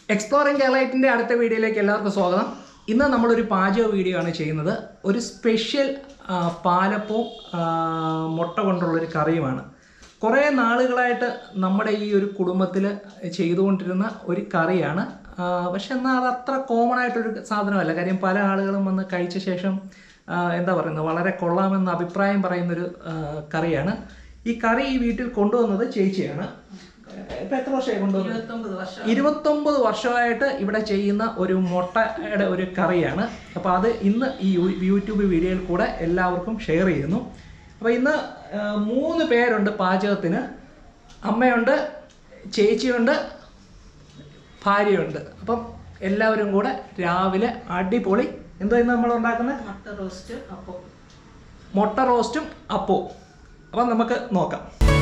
Exploring കേരളൈറ്റിൻ്റെ അടുത്ത വീഡിയോയിലേക്ക് എല്ലാവർക്കും സ്വാഗതം ഇന്ന് നമ്മളൊരു പാചക വീഡിയോ ആണ് ചെയ്യുന്നത് ഒരു സ്പെഷ്യൽ ആ, പാലപ്പവും ആ, മുട്ട കൊണ്ടുള്ളൊരു കറിയുമാണ് കുറേ നാളുകളായിട്ട് നമ്മുടെ ഈ ഒരു കുടുംബത്തിൽ ചെയ്തുകൊണ്ടിരുന്ന ഒരു കറിയാണ് ആ, പക്ഷെ എന്നാൽ അത് അത്ര കോമൺ ആയിട്ടൊരു സാധനമല്ല കാര്യം പല ആളുകളും വന്ന് കഴിച്ച ശേഷം ആ, എന്താ പറയുന്നത് വളരെ കൊള്ളാമെന്ന അഭിപ്രായം പറയുന്നൊരു ആ, കറിയാണ് ഈ കറി ഈ വീട്ടിൽ കൊണ്ടുവന്നത് ചേച്ചിയാണ് ഇപ്പം എത്ര വർഷമായി കൊണ്ടുവന്നത് ഇരുപത്തൊമ്പത് വർഷം ഇരുപത്തൊമ്പത് വർഷമായിട്ട് ഇവിടെ ചെയ്യുന്ന ഒരു മുട്ടയുടെ ഒരു കറിയാണ് അപ്പോൾ അത് ഇന്ന് ഈ യൂ- യൂട്യൂബ് വീഡിയോയിൽ കൂടെ എല്ലാവർക്കും ഷെയർ ചെയ്യുന്നു അപ്പോൾ ഇന്ന് ആ, മൂന്ന് പേരുണ്ട് പാചകത്തിന് അമ്മയുണ്ട് ചേച്ചിയുണ്ട് ഭാര്യയുണ്ട് അപ്പം എല്ലാവരും കൂടെ രാവിലെ അടിപൊളി എന്തോ ഇന്ന് നമ്മൾ ഉണ്ടാക്കുന്നത് മുട്ട റോസ്റ്റ് അപ്പം മുട്ട റോസ്റ്റും അപ്പവും അപ്പം നമുക്ക് നോക്കാം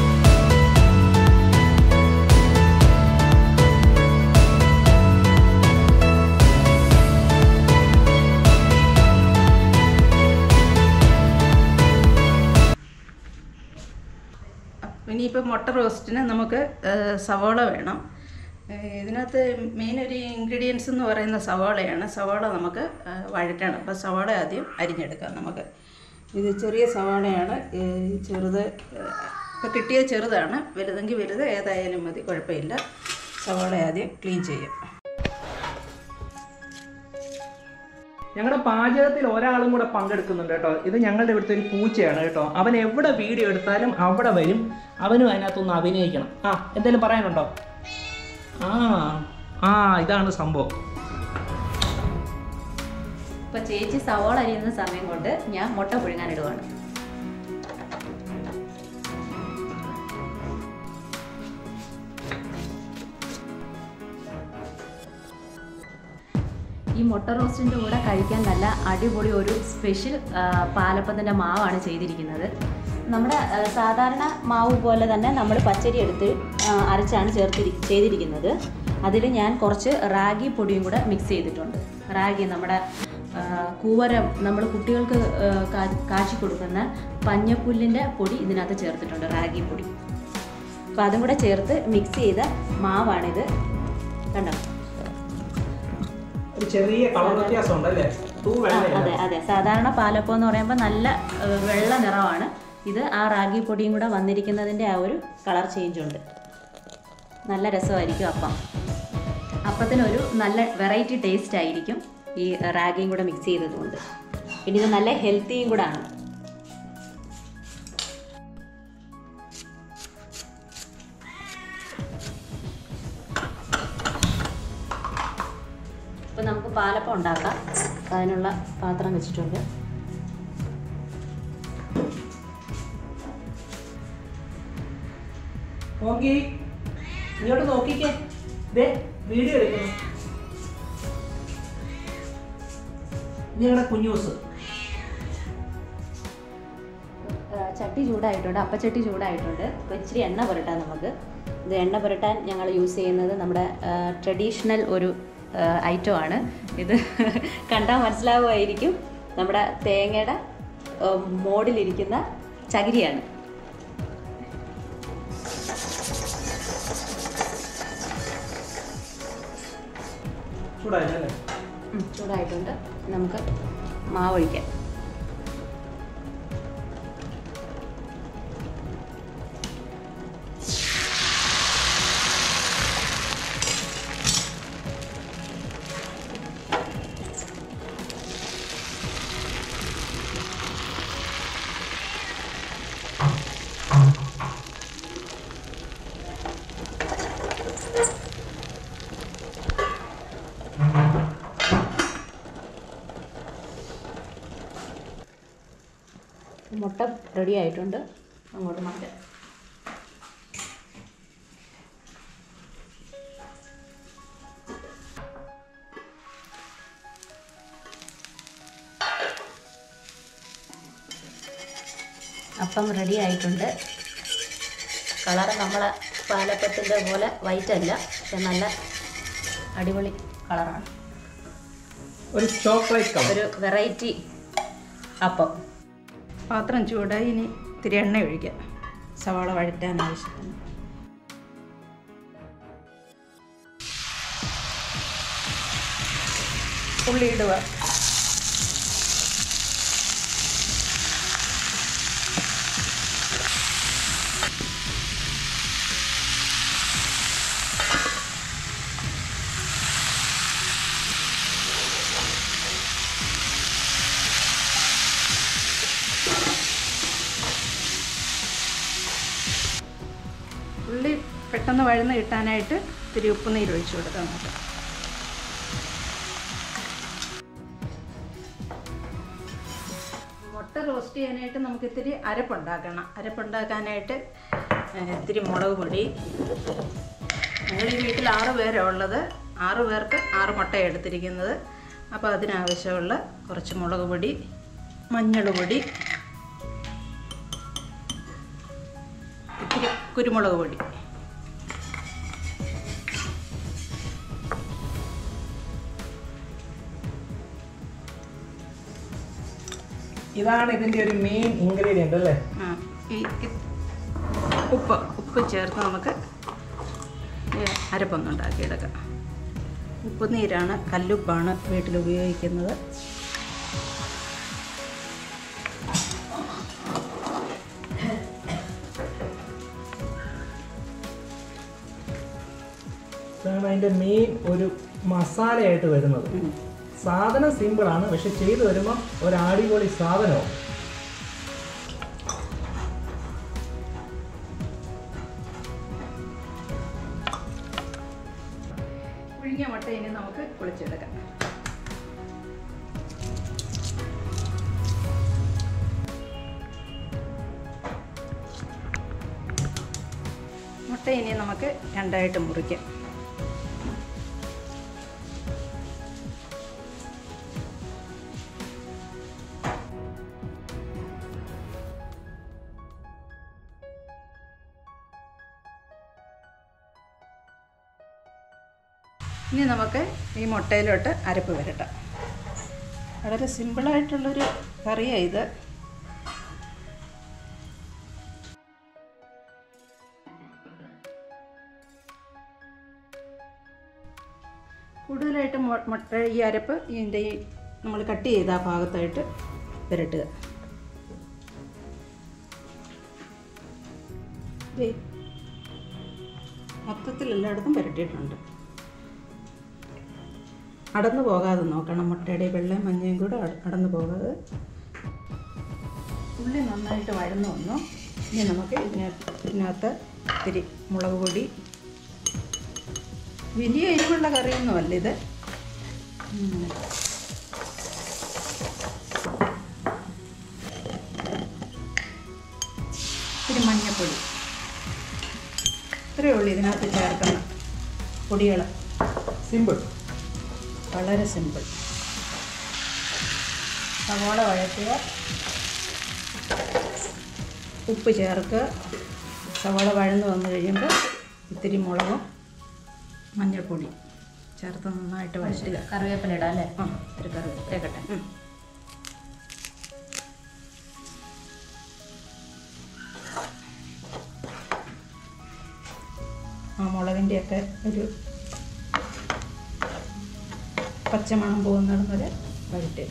ഇനിയിപ്പോൾ മുട്ട റോസ്റ്റിന് നമുക്ക് ഏഹ്, സവോള വേണം ഏഹ്, ഇതിനകത്ത് മെയിൻ ഒരു ഇൻഗ്രീഡിയൻസ് എന്ന് പറയുന്ന സവോളയാണ് സവോള നമുക്ക് ഏഹ്, വഴറ്റണം അപ്പോൾ സവോള ആദ്യം അരിഞ്ഞെടുക്കാം നമുക്ക് ഇത് ചെറിയ സവാളയാണ് ഏഹ്, ചെറുത് ഇപ്പോൾ കിട്ടിയ ചെറുതാണ് വലുതെങ്കിൽ വലുത് ഏതായാലും മതി കുഴപ്പമില്ല സവാള ആദ്യം ക്ലീൻ ചെയ്യാം ഞങ്ങളുടെ പാചകത്തിൽ ഒരാളും കൂടെ പങ്കെടുക്കുന്നുണ്ട് കേട്ടോ ഇത് ഞങ്ങളുടെ ഇവിടുത്തെ ഒരു പൂച്ചയാണ് കേട്ടോ അവൻ എവിടെ വീഡിയോ എടുത്താലും അവിടെ വരും അവനും അതിനകത്തൊന്ന് അഭിനയിക്കണം ആ എന്തെങ്കിലും പറയാനുണ്ടോ ആ ആ ഇതാണ് സംഭവം ഇപ്പൊ ചേച്ചി സവാള അരിയുന്ന സമയം കൊണ്ട് ഞാൻ മുട്ട പുഴുങ്ങാൻ ഇടുവാണ് ഈ മുട്ട റോസ്റ്റിൻ്റെ കൂടെ കഴിക്കാൻ നല്ല അടിപൊളി ഒരു സ്പെഷ്യൽ പാലപ്പത്തിൻ്റെ മാവാണ് ചെയ്തിരിക്കുന്നത് നമ്മുടെ ആ, സാധാരണ മാവ് പോലെ തന്നെ നമ്മൾ പച്ചരി എടുത്ത് ആ, അരച്ചാണ് ചേർത്തിരി ചെയ്തിരിക്കുന്നത് അതിൽ ഞാൻ കുറച്ച് റാഗി പൊടിയും കൂടെ മിക്സ് ചെയ്തിട്ടുണ്ട് റാഗി നമ്മുടെ ആ, കൂവരം നമ്മൾ കുട്ടികൾക്ക് ആ, കാ- കാച്ചി കൊടുക്കുന്ന പഞ്ഞപ്പുല്ലിൻ്റെ പൊടി ഇതിനകത്ത് ചേർത്തിട്ടുണ്ട് റാഗി പൊടി അപ്പോൾ അതും കൂടെ ചേർത്ത് മിക്സ് ചെയ്ത മാവാണിത് കണ്ടോ ഒരു ചെറിയ കളർ വ്യത്യാസം ഉണ്ട് അല്ലേ തൂ ആ, വെള്ളയല്ല. അതെ അതെ സാധാരണ പാലപ്പം എന്ന് പറയുമ്പോൾ നല്ല ഏഹ്, വെള്ള നിറമാണ് ഇത് ആ റാഗി പൊടിയും കൂടെ വന്നിരിക്കുന്നതിൻ്റെ ആ ഒരു കളർ ചേഞ്ച് ഉണ്ട് നല്ല രസമായിരിക്കും അപ്പം അപ്പത്തിനൊരു നല്ല വെറൈറ്റി ടേസ്റ്റ് ആയിരിക്കും ഈ റാഗിയും കൂടെ മിക്സ് ചെയ്തതുകൊണ്ട് പിന്നെ ഇത് നല്ല ഹെൽത്തിയും കൂടെ ആണ് ഇപ്പം നമുക്ക് പാലപ്പം ഉണ്ടാക്കാം അപ്പം അതിനുള്ള പാത്രം വെച്ചിട്ടുണ്ട് നോക്കി ഇങ്ങോട്ട് നോക്കിക്കേ ദേ വീഡിയോ എടുക്കുന്നു ഞങ്ങളുടെ കുഞ്ഞൂസ് ആ, ചട്ടി ചൂടായിട്ടുണ്ട് അപ്പച്ചട്ടി ചൂടായിട്ടുണ്ട് അപ്പോൾ ഇച്ചിരി എണ്ണ പുരട്ടാം നമുക്ക് ഇത് എണ്ണ പുരട്ടാൻ ഞങ്ങൾ യൂസ് ചെയ്യുന്നത് നമ്മുടെ ട്രഡീഷണൽ ഒരു ഐറ്റം ആണ് ഇത് കണ്ടാൽ മനസ്സിലാവുമായിരിക്കും നമ്മുടെ തേങ്ങയുടെ ആ, മോഡിലിരിക്കുന്ന ചകിരിയാണ് ചൂടായില്ലേ ഉം, ചൂടായിട്ടുണ്ട് നമുക്ക് മാവ് ഒഴിക്കാം മുട്ട റെഡി ആയിട്ടുണ്ട് അങ്ങോട്ട് മാറ്റാം അപ്പം റെഡി ആയിട്ടുണ്ട് കളറ് നമ്മളെ പാലപ്പത്തിൻ്റെ പോലെ വൈറ്റ് അല്ല പക്ഷെ നല്ല അടിപൊളി കളറാണ് ഒരു ചോക്ലേറ്റ് കളർ ഒരു വെറൈറ്റി അപ്പം പാത്രം ചൂടായി ഇനി ഇത്തിരി എണ്ണ ഒഴിക്കാം സവാള വഴറ്റാൻ ആവശ്യത്തിന് ഉള്ളി ഇടുക ഉള്ളി പെട്ടെന്ന് വഴന്ന് കിട്ടാനായിട്ട് ഇത്തിരി ഉപ്പ് നീര് ഒഴിച്ചു കൊടുക്കാം നമുക്ക് മുട്ട റോസ്റ്റ് ചെയ്യാനായിട്ട് നമുക്ക് ഇത്തിരി അരപ്പുണ്ടാക്കണം അരപ്പുണ്ടാക്കാനായിട്ട് ഏഹ്, ഇത്തിരി മുളക് പൊടി ഞങ്ങൾ ഈ വീട്ടിൽ ആറ് പേരാണ് ഉള്ളത് ആറ് പേർക്ക് ആറ് മുട്ട എടുത്തിരിക്കുന്നത് അപ്പോൾ അതിനാവശ്യമുള്ള കുറച്ച് മുളക് പൊടി മഞ്ഞൾ പൊടി ഇത്തിരി കുരുമുളക് പൊടി ഇതാണ് ഇതിന്റെ ഒരു മെയിൻ ഇൻഗ്രീഡിയന്റ് അല്ലേ ആ, ഈ ഈ ഉപ്പ് ഉപ്പ് ചേർത്ത് നമുക്ക് ഈ അരപ്പൊന്ന് ഉണ്ടാക്കിയെടുക്കാം ഉപ്പ് നീരാണ് കല്ലുപ്പാണ് വീട്ടിൽ ഉപയോഗിക്കുന്നത് ഇതാണ് അതിന്റെ മെയിൻ ഒരു മസാലയായിട്ട് വരുന്നത് ഉം. സാധനം സിമ്പിൾ ആണ് പക്ഷെ ചെയ്തു വരുമ്പോൾ ഒരു അടിപൊളി സാധനവും പുഴുങ്ങിയ മുട്ട ഇനി നമുക്ക് കുളിച്ചെടുക്കാം മുട്ട ഇനി നമുക്ക് രണ്ടായിട്ട് മുറിക്കാം ഇനി നമുക്ക് ഈ മുട്ടയിലോട്ട് അരപ്പ് വരട്ടാം വളരെ സിമ്പിളായിട്ടുള്ളൊരു കറിയാണ് ഇത് കൂടുതലായിട്ട് മൊ- മുട്ട ഈ അരപ്പ് ഇതിൻ്റെ ഈ നമ്മൾ കട്ട് ചെയ്ത ആ ഭാഗത്തായിട്ട് പുരട്ടുക ദേ, മൊത്തത്തിൽ എല്ലായിടത്തും പുരട്ടിയിട്ടുണ്ട് അടന്നു പോകാതെ നോക്കണം മുട്ടയുടെ വെള്ളയും മഞ്ഞയും കൂടെ അട- അടന്നു പോകാതെ ഉള്ളി നന്നായിട്ട് വഴന്നു വന്നു ഇനി നമുക്ക് ഇതിന ഇതിനകത്ത് ഇത്തിരി മുളക് പൊടി വലിയ എരിവുള്ള കറിയൊന്നുമല്ല ഇത് ഉം. ഇത്തിരി മഞ്ഞൾപ്പൊടി ഇത്രയേ ഉള്ളൂ ഇതിനകത്ത് ചേർക്കുന്ന പൊടികൾ സിമ്പിൾ വളരെ സിമ്പിൾ സവാള വഴറ്റുക ഉപ്പ് ചേർക്കുക സവാള വഴന്ന് വന്നു കഴിയുമ്പോൾ ഇത്തിരി മുളകും മഞ്ഞൾപ്പൊടി ചേർത്ത് നന്നായിട്ട് വഴറ്റുക കറിവേപ്പില ഇടാം അല്ലേ ആ ഇത്തിരി കറി തേക്കട്ടെ ഉം. ആ മുളകിൻ്റെയൊക്കെ ഒരു പച്ചമണം പോകുന്നിടം വരെ വഴറ്റുക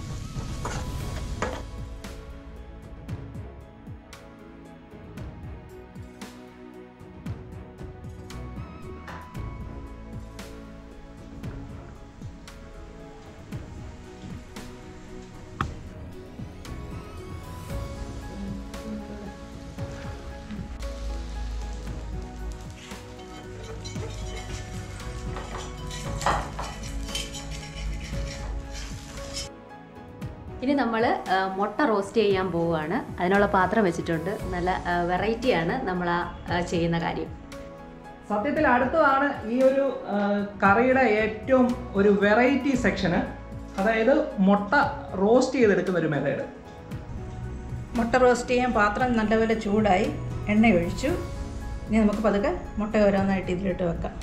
ഇനി നമ്മൾ മുട്ട റോസ്റ്റ് ചെയ്യാൻ പോവുകയാണ് അതിനുള്ള പാത്രം വെച്ചിട്ടുണ്ട് നല്ല വെറൈറ്റിയാണ് നമ്മൾ ആ ചെയ്യുന്ന കാര്യം സത്യത്തിൽ അടുത്തതാണ് ഈ ഒരു ആ, കറിയുടെ ഏറ്റവും ഒരു വെറൈറ്റി സെക്ഷന് അതായത് മുട്ട റോസ്റ്റ് ചെയ്തെടുക്കുന്ന ഒരു മെത്തേഡ് മുട്ട റോസ്റ്റ് ചെയ്യാൻ പാത്രം നല്ലപോലെ ചൂടായി എണ്ണ ഒഴിച്ചു ഇനി നമുക്ക് പതുക്കെ മുട്ട ഓരോന്നായിട്ട് ഇതിലിട്ട് വെക്കാം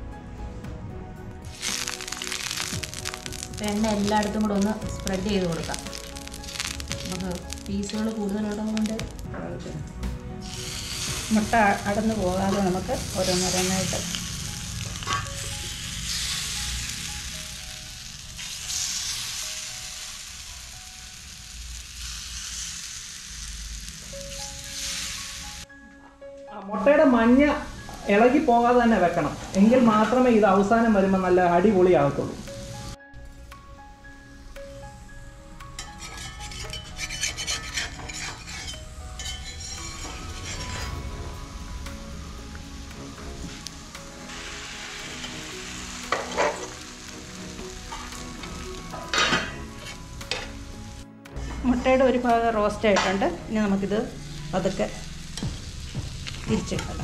എണ്ണ എല്ലായിടത്തും കൂടെ ഒന്ന് സ്പ്രെഡ് ചെയ്ത് കൊടുക്കാം നമുക്ക് പീസുകൾ കൂടുതലുള്ളതുകൊണ്ട് മുട്ട അടന്നു പോകാതെ നമുക്ക് ഓരോന്നോരോന്നായിട്ട് മുട്ടയുടെ മഞ്ഞ ഇളകി പോകാതെ തന്നെ വെക്കണം എങ്കിൽ മാത്രമേ ഇത് അവസാനം വരുമ്പോൾ നല്ല അടിപൊളിയാകത്തുള്ളൂ മുട്ടയുടെ ഒരു ഭാഗം റോസ്റ്റ് ആയിട്ടുണ്ട് ഇനി നമുക്കിത് പതുക്കെ തിരിച്ചിടണം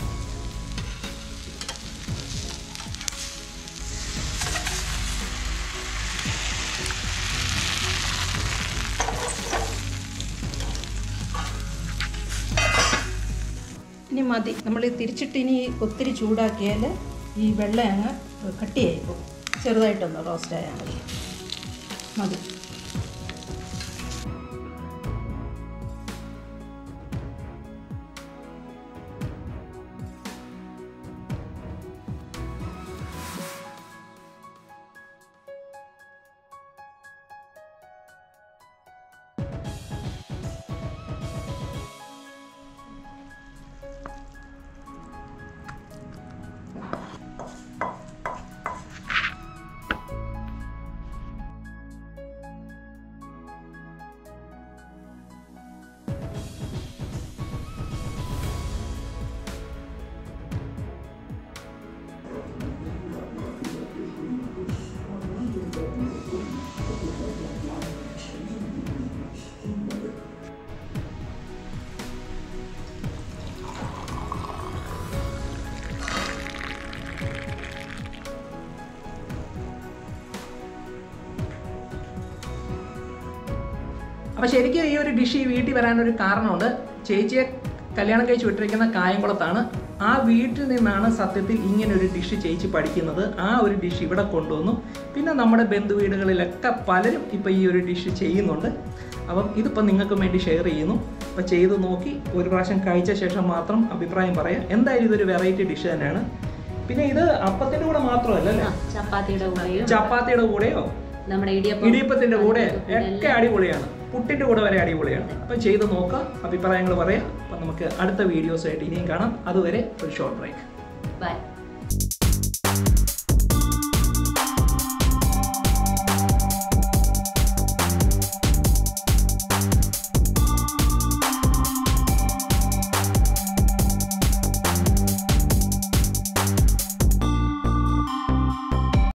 ഇനി മതി നമ്മൾ തിരിച്ചിട്ട് ഇനി ഒത്തിരി ചൂടാക്കിയാൽ ഈ വെള്ളം അങ്ങ് കട്ടിയായി പോകും ചെറുതായിട്ടൊന്ന് റോസ്റ്റ് ആയാൽ മതി മതി അപ്പോൾ ശരിക്കും ഈ ഒരു ഡിഷ് ഈ വീട്ടിൽ വരാനൊരു കാരണമുണ്ട് ചേച്ചിയെ കല്യാണം കഴിച്ച് വിട്ടിരിക്കുന്ന കായംകുളത്താണ് ആ വീട്ടിൽ നിന്നാണ് സത്യത്തിൽ ഇങ്ങനെ ഒരു ഡിഷ് ചേച്ചി പഠിക്കുന്നത് ആ ഒരു ഡിഷ് ഇവിടെ കൊണ്ടുവന്നു പിന്നെ നമ്മുടെ ബന്ധുവീടുകളിലൊക്കെ പലരും ഇപ്പോൾ ഈ ഒരു ഡിഷ് ചെയ്യുന്നുണ്ട് അപ്പം ഇതിപ്പോൾ നിങ്ങൾക്ക് വേണ്ടി ഷെയർ ചെയ്യുന്നു അപ്പോൾ ചെയ്ത് നോക്കി ഒരു പ്രാവശ്യം കഴിച്ച ശേഷം മാത്രം അഭിപ്രായം പറയാം എന്തായാലും ഇതൊരു വെറൈറ്റി ഡിഷ് തന്നെയാണ് പിന്നെ ഇത് അപ്പത്തിൻ്റെ കൂടെ മാത്രമല്ല അല്ലേ ആ, ചപ്പാത്തിയുടെ കൂടെയും ചപ്പാത്തിയുടെ കൂടെയോ നമ്മുടെ ഇടിയപ്പം ഇടിയപ്പത്തിന്റെ കൂടെ അതിനകത്ത് ഒക്കെ അടിപൊളിയാണ് പുട്ടിന്റെ കൂടെ വരെ അടിപൊളിയാണ് അപ്പൊ ചെയ്ത് നോക്കുക അഭിപ്രായങ്ങൾ പറയാം അപ്പൊ നമുക്ക് അടുത്ത വീഡിയോസ് ആയിട്ട് ഇനിയും കാണാം അതുവരെ ഒരു ഷോർട്ട് ബ്രേക്ക് ബൈ